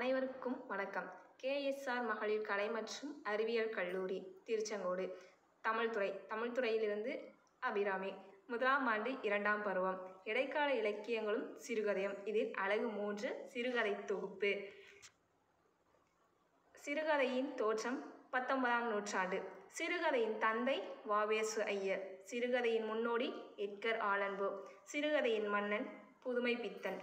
அனைவருக்கும் வணக்கம் கேஎஸ்ஆர் மகளிர் கலை மற்றும் அறிவியல் கல்லூரி திருச்செங்கோடு தமிழ்துறை தமிழ்துறையிலிருந்து அபிராமி முதலாம் ஆண்டு இரண்டாம் பருவம் இடைக்கால இலக்கியங்களும் சிறுகதையும் இதில் அழகு மூன்று சிறுகதை தொகுப்பு சிறுகதையின் தோற்றம் பத்தொன்பதாம் நூற்றாண்டு சிறுகதையின் தந்தை வாவேசு ஐயர் சிறுகதையின் முன்னோடி எட்கர் ஆலன்போ சிறுகதையின் மன்னன் புதுமை பித்தன்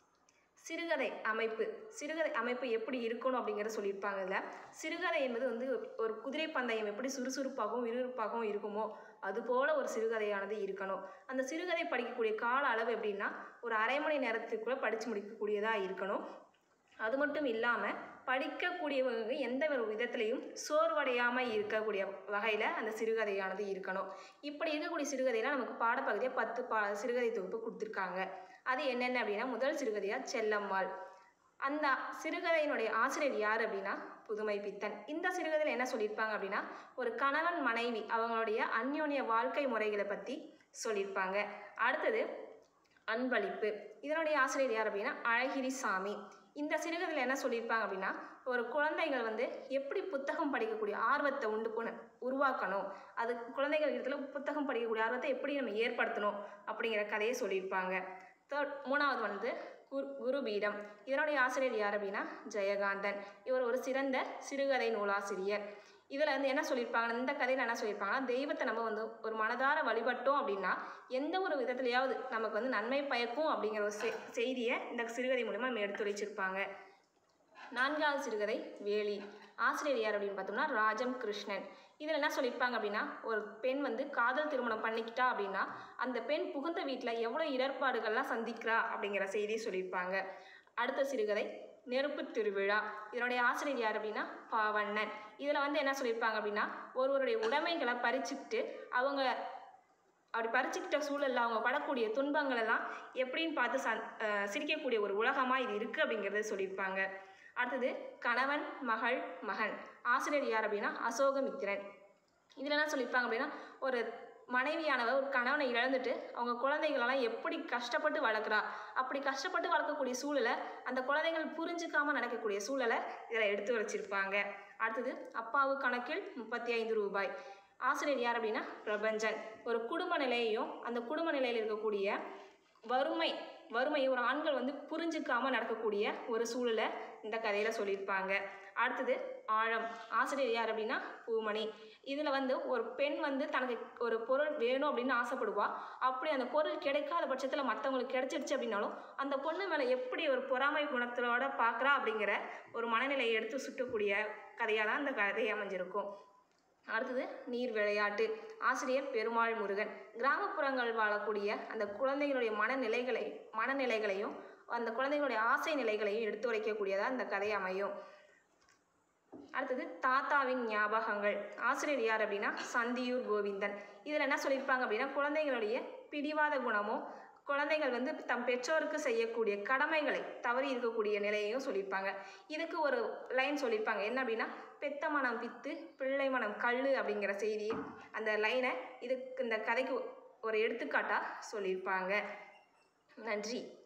சிறுகதை அமைப்பு சிறுகதை அமைப்பு எப்படி இருக்கணும் அப்படிங்கிறத சொல்லியிருப்பாங்க இதில் சிறுகதை என்பது வந்து ஒரு குதிரை பந்தயம் எப்படி சுறுசுறுப்பாகவும் விறுவிறுப்பாகவும் இருக்குமோ அதுபோல் ஒரு சிறுகதையானது இருக்கணும் அந்த சிறுகதை படிக்கக்கூடிய கால அளவு எப்படின்னா ஒரு அரை மணி நேரத்துக்குள்ளே படித்து முடிக்கக்கூடியதாக இருக்கணும் அது மட்டும் இல்லாமல் படிக்கக்கூடியவங்க எந்த ஒரு விதத்துலையும் சோர்வடையாமல் இருக்கக்கூடிய வகையில் அந்த சிறுகதையானது இருக்கணும் இப்படி இருக்கக்கூடிய சிறுகதையெல்லாம் நமக்கு பாடப்பகுதியாக பத்து பா சிறுகதை தொகுப்பு கொடுத்துருக்காங்க அது என்னென்ன அப்படின்னா முதல் சிறுகதையாக செல்லம்மாள் அந்த சிறுகதையினுடைய ஆசிரியர் யார் அப்படின்னா புதுமை பித்தன் இந்த சிறுகதையில் என்ன சொல்லியிருப்பாங்க அப்படின்னா ஒரு கணவன் மனைவி அவங்களுடைய அந்யோன்ய வாழ்க்கை முறைகளை பற்றி சொல்லியிருப்பாங்க அடுத்தது அன்பளிப்பு இதனுடைய ஆசிரியர் யார் அப்படின்னா அழகிரி சாமி இந்த சிறுகதையில் என்ன சொல்லியிருப்பாங்க அப்படின்னா ஒரு குழந்தைகள் வந்து எப்படி புத்தகம் படிக்கக்கூடிய ஆர்வத்தை உண்டு பண்ண உருவாக்கணும் அது குழந்தைகள் இடத்துல புத்தகம் படிக்கக்கூடிய ஆர்வத்தை எப்படி நம்ம ஏற்படுத்தணும் அப்படிங்கிற கதையை சொல்லியிருப்பாங்க தேர்ட் மூணாவது வந்து குரு குருபீடம் இதனுடைய ஆசிரியர் யார் அப்படின்னா ஜெயகாந்தன் இவர் ஒரு சிறந்த சிறுகதை நூலாசிரியர் இதில் வந்து என்ன சொல்லியிருப்பாங்க இந்த கதையில் என்ன சொல்லியிருப்பாங்கன்னா தெய்வத்தை நம்ம வந்து ஒரு மனதார வழிபட்டோம் அப்படின்னா எந்த ஒரு விதத்துலையாவது நமக்கு வந்து நன்மை பயக்கும் அப்படிங்கிற ஒரு செ செய்தியை இந்த சிறுகதை மூலிமா நம்ம எடுத்துரைச்சிருப்பாங்க நான்காவது சிறுகதை வேலி ஆசிரியர் யார் அப்படின்னு பார்த்தோம்னா ராஜம் கிருஷ்ணன் இதில் என்ன சொல்லியிருப்பாங்க அப்படின்னா ஒரு பெண் வந்து காதல் திருமணம் பண்ணிக்கிட்டா அப்படின்னா அந்த பெண் புகுந்த வீட்டில் எவ்வளோ இடர்பாடுகள்லாம் சந்திக்கிறா அப்படிங்கிற செய்தியை சொல்லியிருப்பாங்க அடுத்த சிறுகதை நெருப்பு திருவிழா இதனுடைய ஆசிரியர் யார் அப்படின்னா பாவண்ணன் இதில் வந்து என்ன சொல்லியிருப்பாங்க அப்படின்னா ஒருவருடைய உடைமைகளை பறிச்சுக்கிட்டு அவங்க அப்படி பறிச்சுக்கிட்ட சூழலில் அவங்க படக்கூடிய துன்பங்களெல்லாம் எப்படின்னு பார்த்து சந் சிரிக்கக்கூடிய ஒரு உலகமாக இது இருக்குது அப்படிங்கிறத சொல்லியிருப்பாங்க அடுத்தது கணவன் மகள் மகன் ஆசிரியர் யார் அப்படின்னா அசோகமித்திரன் இதில் என்ன சொல்லியிருப்பாங்க அப்படின்னா ஒரு மனைவியானவர் ஒரு கணவனை இழந்துட்டு அவங்க குழந்தைகளெல்லாம் எப்படி கஷ்டப்பட்டு வளர்க்குறா அப்படி கஷ்டப்பட்டு வளர்க்கக்கூடிய சூழலை அந்த குழந்தைகள் புரிஞ்சுக்காமல் நடக்கக்கூடிய சூழலை இதில் எடுத்து வச்சிருப்பாங்க அடுத்தது அப்பாவு கணக்கில் முப்பத்தி ஐந்து ரூபாய் ஆசிரியர் யார் அப்படின்னா பிரபஞ்சன் ஒரு குடும்ப நிலையையும் அந்த குடும்ப நிலையில் இருக்கக்கூடிய வறுமை வறுமை ஒரு ஆண்கள் வந்து புரிஞ்சுக்காமல் நடக்கக்கூடிய ஒரு சூழலை இந்த கதையில் சொல்லியிருப்பாங்க அடுத்தது ஆழம் ஆசிரியர் யார் அப்படின்னா பூமணி இதில் வந்து ஒரு பெண் வந்து தனக்கு ஒரு பொருள் வேணும் அப்படின்னு ஆசைப்படுவா அப்படி அந்த பொருள் கிடைக்காத பட்சத்தில் மற்றவங்களுக்கு கிடைச்சிருச்சு அப்படின்னாலும் அந்த பொண்ணு மேலே எப்படி ஒரு பொறாமை குணத்தோட பார்க்குறா அப்படிங்கிற ஒரு மனநிலையை எடுத்து சுட்டக்கூடிய கதையாக தான் இந்த கதை அமைஞ்சிருக்கும் அடுத்தது நீர் விளையாட்டு ஆசிரியர் பெருமாள் முருகன் கிராமப்புறங்கள் வாழக்கூடிய அந்த குழந்தைகளுடைய மனநிலைகளை மனநிலைகளையும் அந்த குழந்தைகளுடைய ஆசை நிலைகளையும் எடுத்து உரைக்கக்கூடியதாக இந்த கதை அமையும் அடுத்தது தாத்தாவின் ஞாபகங்கள் ஆசிரியர் யார் அப்படின்னா சந்தியூர் கோவிந்தன் இதில் என்ன சொல்லியிருப்பாங்க அப்படின்னா குழந்தைகளுடைய பிடிவாத குணமும் குழந்தைகள் வந்து தம் பெற்றோருக்கு செய்யக்கூடிய கடமைகளை தவறி இருக்கக்கூடிய நிலையையும் சொல்லியிருப்பாங்க இதுக்கு ஒரு லைன் சொல்லியிருப்பாங்க என்ன அப்படின்னா பெத்த மனம் பித்து பிள்ளை மனம் கல் அப்படிங்கிற செய்தி அந்த லைனை இதுக்கு இந்த கதைக்கு ஒரு எடுத்துக்காட்டாக சொல்லியிருப்பாங்க நன்றி